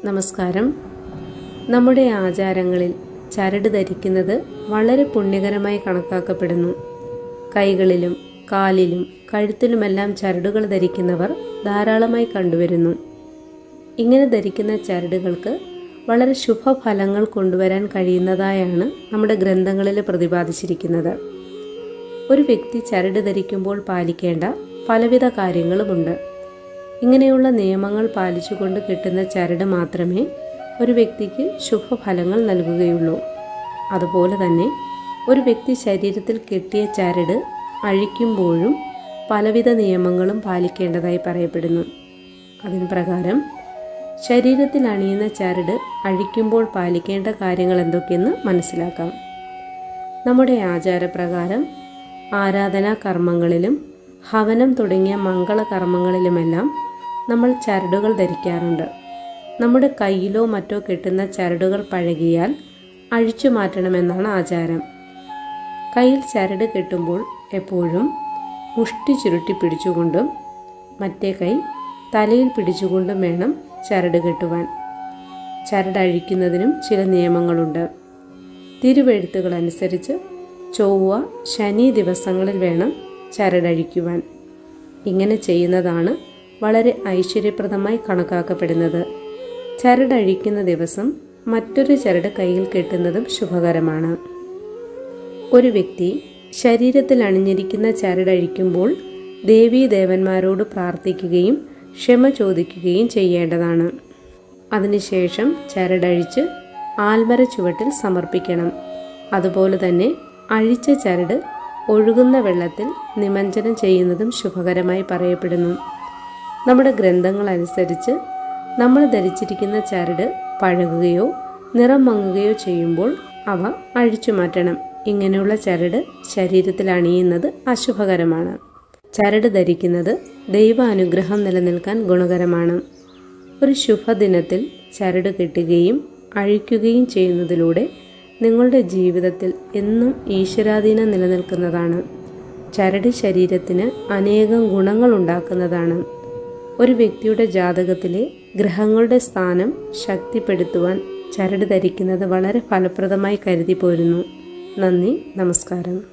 നമസ്കാരം നമ്മുടെ ആചാരങ്ങളിൽ ചരട് ധരിക്കുന്നത് വളരെ പുണ്യകരമായി കണക്കാക്കപ്പെടുന്നു കൈകളിലും കാലിലും കഴുത്തിലുമെല്ലാം ചരടുകൾ ധരിക്കുന്നവർ ധാരാളമായി കണ്ടുവരുന്നു ഇങ്ങനെ ധരിക്കുന്ന ചരടുകൾക്ക് വളരെ ശുഭഫലങ്ങൾ കൊണ്ടുവരാൻ കഴിയുന്നതായാണ് നമ്മുടെ ഗ്രന്ഥങ്ങളിൽ പ്രതിപാദിച്ചിരിക്കുന്നത് ഒരു വ്യക്തി ചരട് ധരിക്കുമ്പോൾ പാലിക്കേണ്ട പലവിധ കാര്യങ്ങളുമുണ്ട് ഇങ്ങനെയുള്ള നിയമങ്ങൾ പാലിച്ചുകൊണ്ട് കിട്ടുന്ന ചരട് മാത്രമേ ഒരു വ്യക്തിക്ക് ശുഭഫലങ്ങൾ നൽകുകയുള്ളൂ അതുപോലെ തന്നെ ഒരു വ്യക്തി ശരീരത്തിൽ കെട്ടിയ ചരട് അഴിക്കുമ്പോഴും പലവിധ നിയമങ്ങളും പാലിക്കേണ്ടതായി പറയപ്പെടുന്നു അതിന് പ്രകാരം ശരീരത്തിൽ അണിയുന്ന ചരട് അഴിക്കുമ്പോൾ പാലിക്കേണ്ട കാര്യങ്ങൾ എന്തൊക്കെയെന്ന് മനസ്സിലാക്കാം നമ്മുടെ ആചാരപ്രകാരം ആരാധനാ കർമ്മങ്ങളിലും ഹവനം തുടങ്ങിയ മംഗളകർമ്മങ്ങളിലുമെല്ലാം നമ്മൾ ചരടുകൾ ധരിക്കാറുണ്ട് നമ്മുടെ കയ്യിലോ മറ്റോ കെട്ടുന്ന ചരടുകൾ പഴകിയാൽ അഴിച്ചു മാറ്റണമെന്നാണ് ആചാരം കയ്യിൽ ചരട് കെട്ടുമ്പോൾ എപ്പോഴും മുഷ്ടി ചുരുട്ടി പിടിച്ചുകൊണ്ടും മറ്റേ കൈ തലയിൽ പിടിച്ചുകൊണ്ടും വേണം ചരട് കെട്ടുവാൻ ചരട് അഴിക്കുന്നതിനും ചില നിയമങ്ങളുണ്ട് തിരുവെഴുത്തുകൾ അനുസരിച്ച് ചൊവ്വ ശനി ദിവസങ്ങളിൽ വേണം ചരടഴിക്കുവാൻ ഇങ്ങനെ ചെയ്യുന്നതാണ് വളരെ ഐശ്വര്യപ്രദമായി കണക്കാക്കപ്പെടുന്നത് ചരടഴിക്കുന്ന ദിവസം മറ്റൊരു ചരട് കയ്യിൽ കെട്ടുന്നതും ശുഭകരമാണ് ഒരു വ്യക്തി ശരീരത്തിൽ അണിഞ്ഞിരിക്കുന്ന ചരടഴിക്കുമ്പോൾ ദേവീദേവന്മാരോട് പ്രാർത്ഥിക്കുകയും ക്ഷമ ചോദിക്കുകയും ചെയ്യേണ്ടതാണ് അതിനുശേഷം ചരടഴിച്ച് ആൽമര ചുവട്ടിൽ സമർപ്പിക്കണം അതുപോലെ തന്നെ അഴിച്ച ചരട് ഒഴുകുന്ന വെള്ളത്തിൽ നിമഞ്ജനം ചെയ്യുന്നതും ശുഭകരമായി പറയപ്പെടുന്നു നമ്മുടെ ഗ്രന്ഥങ്ങൾ അനുസരിച്ച് നമ്മൾ ധരിച്ചിരിക്കുന്ന ചരട് പഴകുകയോ നിറം മങ്ങുകയോ ചെയ്യുമ്പോൾ അവ അഴിച്ചു മാറ്റണം ഇങ്ങനെയുള്ള ചരട് ശരീരത്തിൽ അണിയുന്നത് അശുഭകരമാണ് ചരട് ധരിക്കുന്നത് ദൈവ അനുഗ്രഹം നിലനിൽക്കാൻ ഗുണകരമാണ് ഒരു ശുഭദിനത്തിൽ ചരട് കെട്ടുകയും അഴിക്കുകയും ചെയ്യുന്നതിലൂടെ നിങ്ങളുടെ ജീവിതത്തിൽ എന്നും ഈശ്വരാധീനം നിലനിൽക്കുന്നതാണ് ചരട് ശരീരത്തിന് അനേകം ഗുണങ്ങൾ ഉണ്ടാക്കുന്നതാണ് ഒരു വ്യക്തിയുടെ ജാതകത്തിലെ ഗ്രഹങ്ങളുടെ സ്ഥാനം ശക്തിപ്പെടുത്തുവാൻ ചരട് ധരിക്കുന്നത് വളരെ ഫലപ്രദമായി കരുതി പോരുന്നു നന്ദി നമസ്കാരം